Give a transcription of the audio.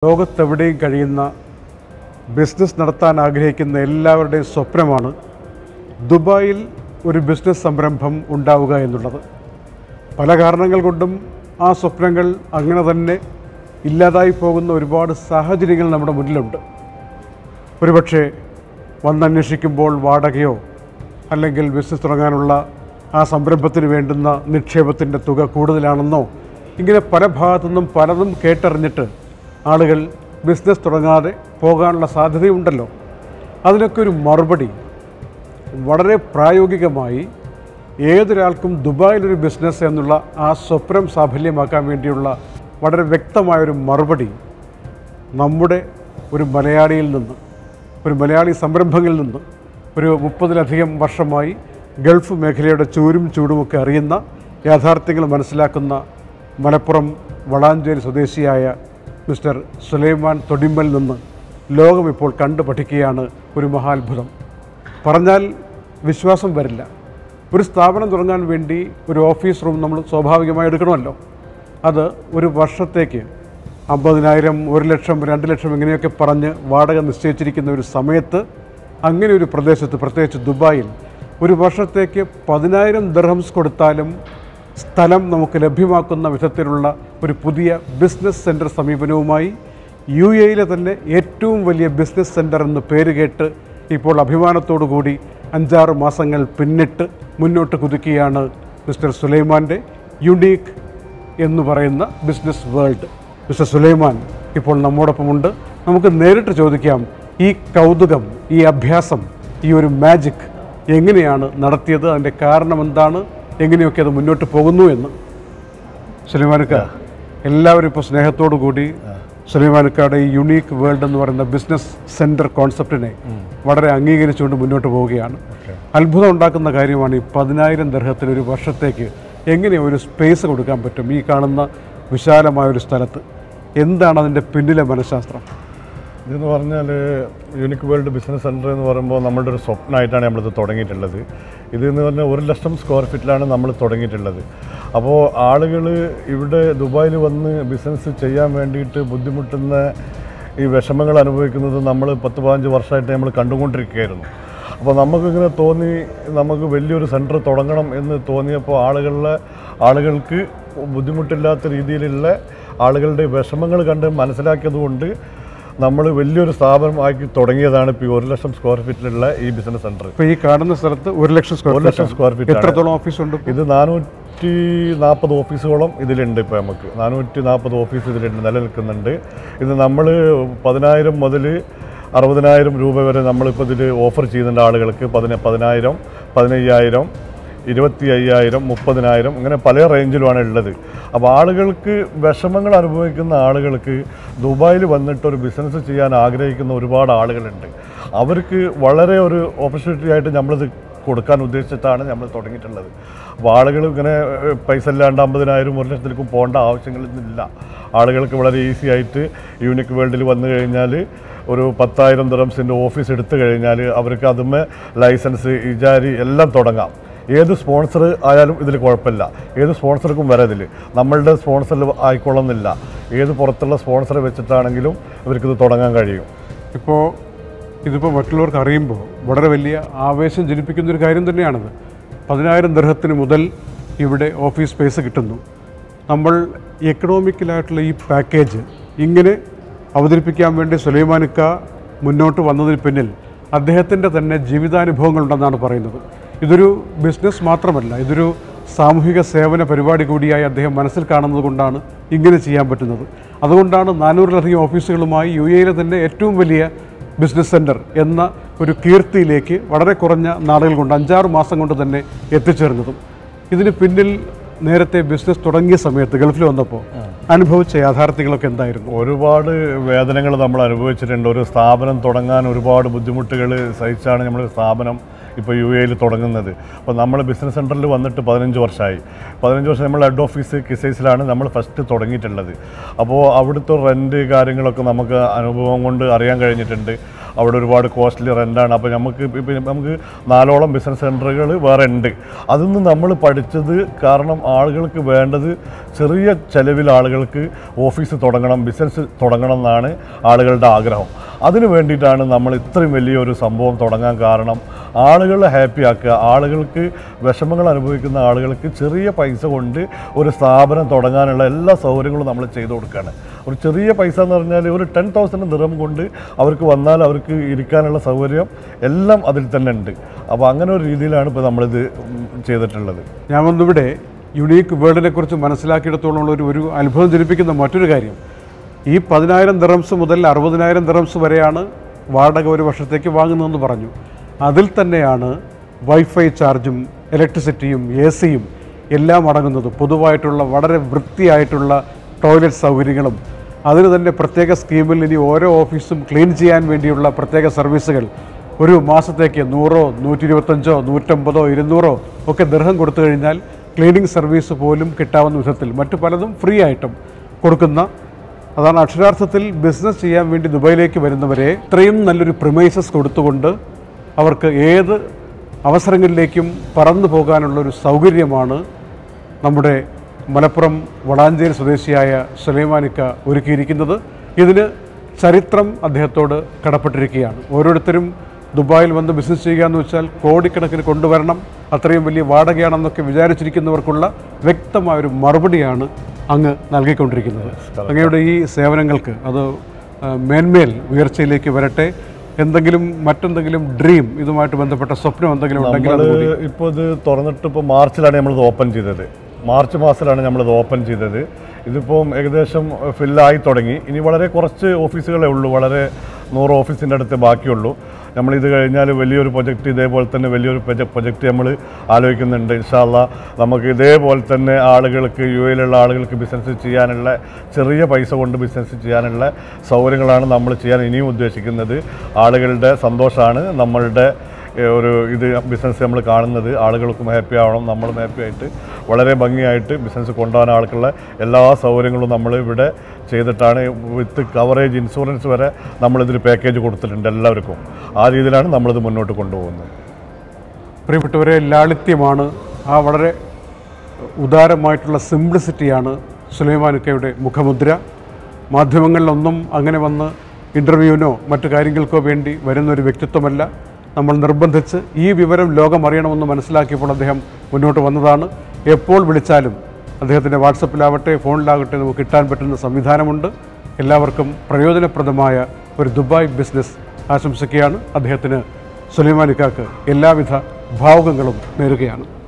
ലോകത്തെവിടെയും കഴിയുന്ന ബിസിനസ് നടത്താൻ ആഗ്രഹിക്കുന്ന എല്ലാവരുടെയും സ്വപ്നമാണ് ദുബായിൽ ഒരു ബിസിനസ് സംരംഭം ഉണ്ടാവുക എന്നുള്ളത് പല കാരണങ്ങൾ കൊണ്ടും ആ സ്വപ്നങ്ങൾ അങ്ങനെ തന്നെ ഇല്ലാതായി പോകുന്ന ഒരുപാട് സാഹചര്യങ്ങൾ നമ്മുടെ മുന്നിലുണ്ട് ഒരുപക്ഷെ വന്നന്വേഷിക്കുമ്പോൾ വാടകയോ അല്ലെങ്കിൽ ബിസിനസ് തുടങ്ങാനുള്ള ആ സംരംഭത്തിന് വേണ്ടുന്ന നിക്ഷേപത്തിൻ്റെ തുക കൂടുതലാണെന്നോ ഇങ്ങനെ പല ഭാഗത്തു നിന്നും പലതും കേട്ടറിഞ്ഞിട്ട് ആളുകൾ ബിസിനസ് തുടങ്ങാതെ പോകാനുള്ള സാധ്യതയുണ്ടല്ലോ അതിനൊക്കെ ഒരു മറുപടി വളരെ പ്രായോഗികമായി ഏതൊരാൾക്കും ദുബായിലൊരു ബിസിനസ് എന്നുള്ള ആ സ്വപ്നം സാഫല്യമാക്കാൻ വേണ്ടിയുള്ള വളരെ വ്യക്തമായൊരു മറുപടി നമ്മുടെ ഒരു മലയാളിയിൽ നിന്ന് ഒരു മലയാളി സംരംഭങ്ങളിൽ നിന്ന് ഒരു മുപ്പതിലധികം വർഷമായി ഗൾഫ് മേഖലയുടെ ചൂരും ചൂടുമൊക്കെ അറിയുന്ന യാഥാർത്ഥ്യങ്ങൾ മനസ്സിലാക്കുന്ന മലപ്പുറം വളാഞ്ചേരി സ്വദേശിയായ മിസ്റ്റർ സുലൈമാൻ തൊടിമ്പൽ നിന്ന് ലോകം ഇപ്പോൾ കണ്ടു പഠിക്കുകയാണ് ഒരു മഹാത്ഭുതം പറഞ്ഞാൽ വിശ്വാസം വരില്ല ഒരു സ്ഥാപനം തുടങ്ങാൻ വേണ്ടി ഒരു ഓഫീസ് റൂം നമ്മൾ സ്വാഭാവികമായി എടുക്കണമല്ലോ അത് ഒരു വർഷത്തേക്ക് അമ്പതിനായിരം ഒരു ലക്ഷം രണ്ട് ലക്ഷം ഇങ്ങനെയൊക്കെ പറഞ്ഞ് വാടക നിശ്ചയിച്ചിരിക്കുന്ന ഒരു സമയത്ത് അങ്ങനെ ഒരു പ്രദേശത്ത് പ്രത്യേകിച്ച് ദുബായിൽ ഒരു വർഷത്തേക്ക് പതിനായിരം ദർഹംസ് കൊടുത്താലും സ്ഥലം നമുക്ക് ലഭ്യമാക്കുന്ന വിധത്തിലുള്ള ഒരു പുതിയ ബിസിനസ് സെൻറ്റർ സമീപനവുമായി യു എയിലെ തന്നെ ഏറ്റവും വലിയ ബിസിനസ് സെൻറ്റർ എന്ന് പേര് കേട്ട് ഇപ്പോൾ അഭിമാനത്തോടു കൂടി അഞ്ചാറ് മാസങ്ങൾ പിന്നിട്ട് മുന്നോട്ട് കുതിക്കുകയാണ് മിസ്റ്റർ സുലൈമാൻ്റെ യുണീക്ക് എന്ന് പറയുന്ന ബിസിനസ് വേൾഡ് മിസ്റ്റർ സുലൈമാൻ ഇപ്പോൾ നമ്മോടൊപ്പമുണ്ട് നമുക്ക് നേരിട്ട് ചോദിക്കാം ഈ കൗതുകം ഈ അഭ്യാസം ഈ ഒരു മാജിക് എങ്ങനെയാണ് നടത്തിയത് അതിൻ്റെ കാരണം എന്താണ് എങ്ങനെയൊക്കെ അത് മുന്നോട്ട് പോകുന്നു എന്ന് സുലൈമാനുക്ക എല്ലാവരും ഇപ്പോൾ സ്നേഹത്തോടു കൂടി സുലൈമാനുക്കയുടെ ഈ യുണീക്ക് വേൾഡ് എന്ന് പറയുന്ന ബിസിനസ് സെൻറ്റർ കോൺസെപ്റ്റിനെ വളരെ അംഗീകരിച്ചുകൊണ്ട് മുന്നോട്ട് പോവുകയാണ് അത്ഭുതം ഉണ്ടാക്കുന്ന കാര്യമാണ് ഈ പതിനായിരം ദർഹത്തിന് ഒരു വർഷത്തേക്ക് എങ്ങനെ ഒരു സ്പേസ് കൊടുക്കാൻ പറ്റും ഈ കാണുന്ന വിശാലമായ ഒരു സ്ഥലത്ത് എന്താണ് അതിൻ്റെ പിന്നിലെ മനഃശാസ്ത്രം ഇതെന്ന് പറഞ്ഞാൽ യൂണിക് വേൾഡ് ബിസിനസ് സെൻറ്റർ എന്ന് പറയുമ്പോൾ നമ്മളുടെ ഒരു സ്വപ്നമായിട്ടാണ് നമ്മളിത് തുടങ്ങിയിട്ടുള്ളത് ഇത് എന്ന് പറഞ്ഞാൽ ഒരു ലക്ഷം സ്ക്വയർ ഫീറ്റിലാണ് നമ്മൾ തുടങ്ങിയിട്ടുള്ളത് അപ്പോൾ ആളുകൾ ഇവിടെ ദുബായിൽ വന്ന് ബിസിനസ് ചെയ്യാൻ വേണ്ടിയിട്ട് ബുദ്ധിമുട്ടുന്ന ഈ വിഷമങ്ങൾ അനുഭവിക്കുന്നത് നമ്മൾ പത്ത് പതിനഞ്ച് വർഷമായിട്ട് നമ്മൾ കണ്ടുകൊണ്ടിരിക്കുകയായിരുന്നു അപ്പോൾ നമുക്കിങ്ങനെ തോന്നി നമുക്ക് വലിയൊരു സെൻറ്റർ തുടങ്ങണം എന്ന് തോന്നിയപ്പോൾ ആളുകളിലെ ആളുകൾക്ക് ബുദ്ധിമുട്ടില്ലാത്ത രീതിയിലുള്ള ആളുകളുടെ വിഷമങ്ങൾ കണ്ട് മനസ്സിലാക്കിയതുകൊണ്ട് നമ്മൾ വലിയൊരു സ്ഥാപനം ആക്കി തുടങ്ങിയതാണ് ഇപ്പോൾ ഈ ഒരു ലക്ഷം സ്ക്വയർ ഫീറ്റിലുള്ള ഈ ബിസിനസ് സെൻറ്റർ ഇപ്പോൾ ഈ കാണുന്ന സ്ഥലത്ത് ഒരു ലക്ഷം സ്ക്വയർ ഒരു ലക്ഷം സ്ക്വയർ ഫീറ്റ് എത്രത്തോളം ഓഫീസുണ്ട് ഇത് നാനൂറ്റി നാൽപ്പത് ഓഫീസുകളും ഇതിലുണ്ട് ഇപ്പോൾ നമുക്ക് നാനൂറ്റി നാൽപ്പത് ഓഫീസ് ഇതിലുണ്ട് നിലനിൽക്കുന്നുണ്ട് ഇത് നമ്മൾ പതിനായിരം മുതൽ അറുപതിനായിരം രൂപ വരെ നമ്മളിപ്പോൾ ഇതിൽ ഓഫർ ചെയ്യുന്നുണ്ട് ആളുകൾക്ക് പതിന പതിനായിരം പതിനയ്യായിരം ഇരുപത്തി അയ്യായിരം മുപ്പതിനായിരം ഇങ്ങനെ പല റേഞ്ചിലുമാണ് ഉള്ളത് അപ്പോൾ ആളുകൾക്ക് വിഷമങ്ങൾ അനുഭവിക്കുന്ന ആളുകൾക്ക് ദുബായിൽ വന്നിട്ട് ഒരു ബിസിനസ് ചെയ്യാൻ ആഗ്രഹിക്കുന്ന ഒരുപാട് ആളുകളുണ്ട് അവർക്ക് വളരെ ഒരു ഓപ്പർച്യൂണിറ്റി ആയിട്ട് നമ്മളിത് കൊടുക്കാൻ ഉദ്ദേശിച്ചിട്ടാണ് നമ്മൾ തുടങ്ങിയിട്ടുള്ളത് അപ്പോൾ ആളുകൾ ഇങ്ങനെ ഏഹ്, പൈസ ഇല്ലാണ്ട് അമ്പതിനായിരം ഒരു ലക്ഷത്തിലേക്കും പോകേണ്ട ആവശ്യങ്ങളൊന്നുമില്ല ആളുകൾക്ക് വളരെ ഈസി ആയിട്ട് യൂണിക് വേൾഡിൽ വന്നു കഴിഞ്ഞാൽ ഒരു പത്തായിരം ദിറംസിൻ്റെ ഓഫീസ് എടുത്തു കഴിഞ്ഞാൽ അവർക്ക് അതുമേ ലൈസൻസ് ഇജാരി എല്ലാം തുടങ്ങാം ഏത് സ്പോൺസർ ആയാലും ഇതിൽ കുഴപ്പമില്ല ഏത് സ്പോൺസർക്കും വരെ ഇതിൽ നമ്മളുടെ സ്പോൺസറിൽ ആയിക്കൊള്ളുന്നില്ല ഏത് പുറത്തുള്ള സ്പോൺസറെ വെച്ചിട്ടാണെങ്കിലും ഇവർക്കിത് തുടങ്ങാൻ കഴിയും ഇപ്പോൾ ഇതിപ്പോൾ മറ്റുള്ളവർക്ക് അറിയുമ്പോൾ വളരെ വലിയ ആവേശം ജനിപ്പിക്കുന്ന ഒരു കാര്യം തന്നെയാണിത് പതിനായിരം ദർഹത്തിന് മുതൽ ഇവിടെ ഓഫീസ് സ്പേസ് കിട്ടുന്നു നമ്മൾ എക്കണോമിക്കലായിട്ടുള്ള ഈ പാക്കേജ് ഇങ്ങനെ അവതരിപ്പിക്കാൻ വേണ്ടി സുലൈമാനിക്ക മുന്നോട്ട് വന്നതിന് പിന്നിൽ അദ്ദേഹത്തിൻ്റെ തന്നെ ജീവിതാനുഭവങ്ങളുണ്ടെന്നാണ് പറയുന്നത് ഇതൊരു ബിസിനസ് മാത്രമല്ല ഇതൊരു സാമൂഹിക സേവന പരിപാടി കൂടിയായി അദ്ദേഹം മനസ്സിൽ കാണുന്നത് കൊണ്ടാണ് ഇങ്ങനെ ചെയ്യാൻ പറ്റുന്നത് അതുകൊണ്ടാണ് നാനൂറിലധികം ഓഫീസുകളുമായി യു എയിലെ തന്നെ ഏറ്റവും വലിയ ബിസിനസ് സെൻറ്റർ എന്ന ഒരു കീർത്തിയിലേക്ക് വളരെ കുറഞ്ഞ നാളുകൾ കൊണ്ട് അഞ്ചാറ് മാസം കൊണ്ട് തന്നെ എത്തിച്ചേർന്നതും ഇതിന് പിന്നിൽ നേരത്തെ ബിസിനസ് തുടങ്ങിയ സമയത്ത് ഗൾഫിൽ വന്നപ്പോൾ അനുഭവിച്ച യാഥാർത്ഥ്യങ്ങളൊക്കെ എന്തായിരുന്നു ഒരുപാട് വേദനകൾ നമ്മൾ അനുഭവിച്ചിട്ടുണ്ട് ഒരു സ്ഥാപനം തുടങ്ങാൻ ഒരുപാട് ബുദ്ധിമുട്ടുകൾ സഹിച്ചാണ് നമ്മൾ സ്ഥാപനം ഇപ്പോൾ യു എയിൽ തുടങ്ങുന്നത് അപ്പോൾ നമ്മൾ ബിസിനസ് സെൻറ്ററിൽ വന്നിട്ട് പതിനഞ്ച് വർഷമായി പതിനഞ്ച് വർഷം നമ്മൾ ഹെഡ് ഓഫീസ് കിസൈസിലാണ് നമ്മൾ ഫസ്റ്റ് തുടങ്ങിയിട്ടുള്ളത് അപ്പോൾ അവിടുത്തെ റെൻറ്റ് കാര്യങ്ങളൊക്കെ നമുക്ക് അനുഭവം കൊണ്ട് അറിയാൻ കഴിഞ്ഞിട്ടുണ്ട് അവിടെ ഒരുപാട് കോസ്റ്റ്ലി റെൻ്റാണ് അപ്പോൾ നമുക്ക് ഇപ്പം നമുക്ക് നാലോളം ബിസിനസ് സെൻറ്ററുകൾ വേറെ ഉണ്ട് അതിൽ നിന്ന് നമ്മൾ പഠിച്ചത് കാരണം ആളുകൾക്ക് വേണ്ടത് ചെറിയ ചെലവിൽ ആളുകൾക്ക് ഓഫീസ് തുടങ്ങണം ബിസിനസ് തുടങ്ങണം എന്നാണ് ആളുകളുടെ ആഗ്രഹം അതിനു വേണ്ടിയിട്ടാണ് നമ്മൾ ഇത്രയും വലിയൊരു സംഭവം തുടങ്ങാൻ കാരണം ആളുകളെ ഹാപ്പി ആക്കുക ആളുകൾക്ക് വിഷമങ്ങൾ അനുഭവിക്കുന്ന ആളുകൾക്ക് ചെറിയ പൈസ കൊണ്ട് ഒരു സ്ഥാപനം തുടങ്ങാനുള്ള എല്ലാ സൗകര്യങ്ങളും നമ്മൾ ചെയ്തു കൊടുക്കുകയാണ് ഒരു ചെറിയ പൈസ എന്ന് പറഞ്ഞാൽ ഒരു ടെൻ തൗസൻഡ് നിറം കൊണ്ട് അവർക്ക് വന്നാൽ അവർക്ക് ഇരിക്കാനുള്ള സൗകര്യം എല്ലാം അതിൽ തന്നെ ഉണ്ട് അപ്പോൾ അങ്ങനെ ഒരു രീതിയിലാണ് ഇപ്പോൾ നമ്മളിത് ഉം, ചെയ്തിട്ടുള്ളത് ഞാൻ വന്നിവിടെ യുണീക്ക് വേൾഡിനെ കുറിച്ച് മനസ്സിലാക്കിയിടത്തോളം ഒരു ഒരു അത്ഭുതം ജനിപ്പിക്കുന്ന മറ്റൊരു കാര്യം ഈ പതിനായിരം ദിറംസ് മുതൽ അറുപതിനായിരം ദിറംസ് വരെയാണ് വാടക ഒരു വർഷത്തേക്ക് വാങ്ങുന്നതെന്ന് പറഞ്ഞു അതിൽ തന്നെയാണ് വൈഫൈ ചാർജും ഇലക്ട്രിസിറ്റിയും എ സിയും എല്ലാം അടങ്ങുന്നത് പൊതുവായിട്ടുള്ള വളരെ വൃത്തിയായിട്ടുള്ള ടോയ്ലറ്റ് സൗകര്യങ്ങളും അതിന് തന്നെ പ്രത്യേക സ്കീമിൽ ഇനി ഓരോ ഓഫീസും ക്ലീൻ ചെയ്യാൻ വേണ്ടിയുള്ള പ്രത്യേക സർവീസുകൾ ഒരു മാസത്തേക്ക് നൂറോ നൂറ്റി ഇരുപത്തഞ്ചോ നൂറ്റമ്പതോ ഇരുന്നൂറോ ഒക്കെ ദൃഹം കൊടുത്തു കഴിഞ്ഞാൽ ക്ലീനിങ് സർവീസ് പോലും കിട്ടാവുന്ന വിധത്തിൽ മറ്റു പലതും ഫ്രീ ആയിട്ടും കൊടുക്കുന്ന അതാണ് അക്ഷരാർത്ഥത്തിൽ ബിസിനസ് ചെയ്യാൻ വേണ്ടി ദുബായിലേക്ക് വരുന്നവരെ ഇത്രയും നല്ലൊരു പ്രിമൈസസ് കൊടുത്തുകൊണ്ട് അവർക്ക് ഏത് അവസരങ്ങളിലേക്കും പറന്നു പോകാനുള്ളൊരു സൗകര്യമാണ് നമ്മുടെ മലപ്പുറം വളാഞ്ചേരി സ്വദേശിയായ സുലൈമാനിക്ക ഒരുക്കിയിരിക്കുന്നത് ഇതിന് ചരിത്രം അദ്ദേഹത്തോട് കടപ്പെട്ടിരിക്കുകയാണ് ഓരോരുത്തരും ദുബായിൽ വന്ന് ബിസിനസ് ചെയ്യുക എന്ന് വെച്ചാൽ കോടിക്കണക്കിന് കൊണ്ടുവരണം അത്രയും വലിയ വാടകയാണെന്നൊക്കെ വിചാരിച്ചിരിക്കുന്നവർക്കുള്ള വ്യക്തമായൊരു മറുപടിയാണ് അങ്ങ് നൽകിക്കൊണ്ടിരിക്കുന്നത് അങ്ങയുടെ ഈ സേവനങ്ങൾക്ക് അത് ആ, മേന്മേൽ ഉയർച്ചയിലേക്ക് വരട്ടെ എന്തെങ്കിലും മറ്റെന്തെങ്കിലും ഡ്രീം ഇതുമായിട്ട് ബന്ധപ്പെട്ട സ്വപ്നം എന്തെങ്കിലും ഉണ്ടെങ്കിൽ നമ്മൾ അത് കൂടി ഇപ്പോൾ ഇത് തുറന്നിട്ട് ഇപ്പോൾ മാർച്ചിലാണ് നമ്മളിത് ഓപ്പൺ ചെയ്തത് മാർച്ച് മാസത്തിലാണ് നമ്മളിത് ഓപ്പൺ ചെയ്തത് ഇതിപ്പം ഏകദേശം ഫില്ലായി തുടങ്ങി ഇനി വളരെ കുറച്ച് ഓഫീസുകളേ ഉള്ളൂ വളരെ നൂറ് ഓഫീസിൻ്റെ അടുത്ത് ബാക്കിയുള്ളൂ നമ്മളിത് കഴിഞ്ഞാൽ വലിയൊരു പ്രൊജക്റ്റ് ഇതേപോലെ തന്നെ വലിയൊരു പ്രൊജക്റ്റ് നമ്മൾ ആലോചിക്കുന്നുണ്ട് ഇൻഷാല്ല നമുക്ക് ഇതേപോലെ തന്നെ ആളുകൾക്ക് യു എയിലുള്ള ആളുകൾക്ക് ബിസിനസ് ചെയ്യാനുള്ള ചെറിയ പൈസ കൊണ്ട് ബിസിനസ് ചെയ്യാനുള്ള സൗകര്യങ്ങളാണ് നമ്മൾ ചെയ്യാൻ ഇനിയും ഉദ്ദേശിക്കുന്നത് ആളുകളുടെ സന്തോഷമാണ് നമ്മളുടെ ഏഹ് ഒരു ഇത് ബിസിനസ് നമ്മൾ കാണുന്നത് ആളുകൾക്കും ഹാപ്പി ആവണം നമ്മളും ഹാപ്പി ആയിട്ട് വളരെ ഭംഗിയായിട്ട് ബിസിനസ് കൊണ്ടുപോകാൻ ആൾക്കുള്ള എല്ലാ സൗകര്യങ്ങളും നമ്മൾ ഇവിടെ ചെയ്തിട്ടാണ് വിത്ത് കവറേജ് ഇൻഷുറൻസ് വരെ നമ്മളിതിൽ പാക്കേജ് കൊടുത്തിട്ടുണ്ട് എല്ലാവർക്കും ആ രീതിയിലാണ് നമ്മളിത് മുന്നോട്ട് കൊണ്ടുപോകുന്നത് പ്രിയപ്പെട്ടവരെ ലാളിത്യമാണ് ആ വളരെ ഉദാരമായിട്ടുള്ള സിംപ്ലിസിറ്റിയാണ് സുലൈമാനുക്കയുടെ മുഖമുദ്ര മാധ്യമങ്ങളിലൊന്നും അങ്ങനെ വന്ന് ഇൻ്റർവ്യൂവിനോ മറ്റു കാര്യങ്ങൾക്കോ വേണ്ടി വരുന്ന ഒരു വ്യക്തിത്വമല്ല നമ്മൾ നിർബന്ധിച്ച് ഈ വിവരം ലോകം അറിയണമെന്ന് മനസ്സിലാക്കിയപ്പോൾ അദ്ദേഹം മുന്നോട്ട് വന്നതാണ് എപ്പോൾ വിളിച്ചാലും അദ്ദേഹത്തിൻ്റെ വാട്സപ്പിലാവട്ടെ ഫോണിലാകട്ടെ നമുക്ക് കിട്ടാൻ പറ്റുന്ന സംവിധാനമുണ്ട് എല്ലാവർക്കും പ്രയോജനപ്രദമായ ഒരു ദുബായ് ബിസിനസ് ആശംസിക്കുകയാണ് അദ്ദേഹത്തിന് സുലൈമാനിക്കാക്ക് എല്ലാവിധ ഭാവുകങ്ങളും നേരുകയാണ്